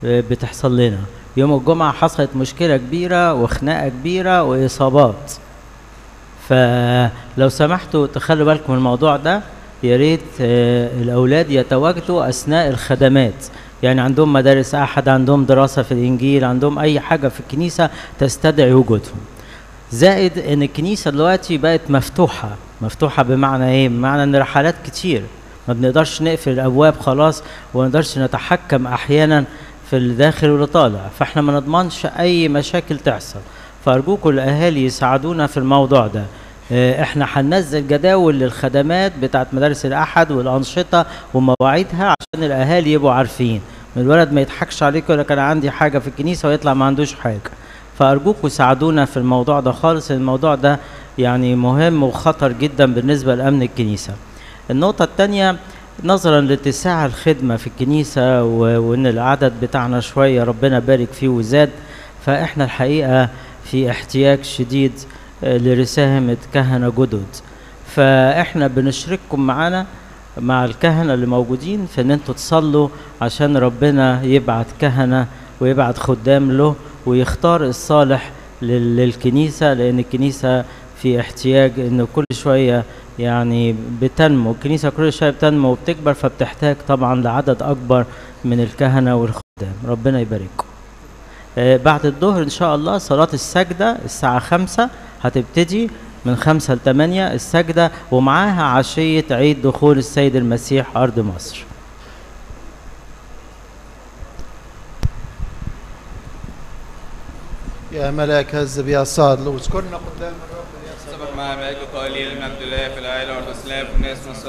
بتحصل لنا يوم الجمعة حصلت مشكلة كبيرة وخناقة كبيرة وإصابات فلو سمحتوا تخلوا بالكم من الموضوع ده يا ريت آه، الأولاد يتواجدوا أثناء الخدمات يعني عندهم مدارس أحد عندهم دراسة في الإنجيل عندهم أي حاجة في الكنيسة تستدعي وجودهم زائد ان الكنيسه دلوقتي بقت مفتوحه مفتوحه بمعنى ايه بمعنى ان رحلات كتير ما بنقدرش نقفل الابواب خلاص وما نقدرش نتحكم احيانا في الداخل واللي طالع فاحنا ما نضمنش اي مشاكل تحصل فارجوكم الاهالي يساعدونا في الموضوع ده آه، احنا هننزل جداول للخدمات بتاعت مدارس الاحد والانشطه ومواعيدها عشان الاهالي يبقوا عارفين الولد ما يضحكش عليك يقول لك انا عندي حاجه في الكنيسه ويطلع ما عندوش حاجه فارجوكم ساعدونا في الموضوع ده خالص الموضوع ده يعني مهم وخطر جدا بالنسبه لامن الكنيسه النقطه الثانيه نظرا لاتساع الخدمه في الكنيسه و- وان العدد بتاعنا شويه ربنا بارك فيه وزاد فاحنا الحقيقه في احتياج شديد آه، لرسامه كهنه جدد فاحنا بنشرككم معانا مع الكهنه اللي موجودين في ان انتوا تصلوا عشان ربنا يبعت كهنه ويبعت خدام له ويختار الصالح لل- للكنيسه لان الكنيسه في احتياج انه كل شويه يعني بتنمو الكنيسه كل شويه بتنمو وبتكبر فبتحتاج طبعا لعدد اكبر من الكهنه والخدام ربنا يبارككم آه، بعد الظهر ان شاء الله صلاه السجده الساعه خمسة هتبتدي من خمسة لتمانية السجدة ومعاها عشية عيد دخول السيد المسيح أرض مصر يا ملاك هذب يا صاد لو اذكرنا قدام الرب يا صاد سبق مع ملك قليل من عبد الله في العائلة والإسلام في الناس من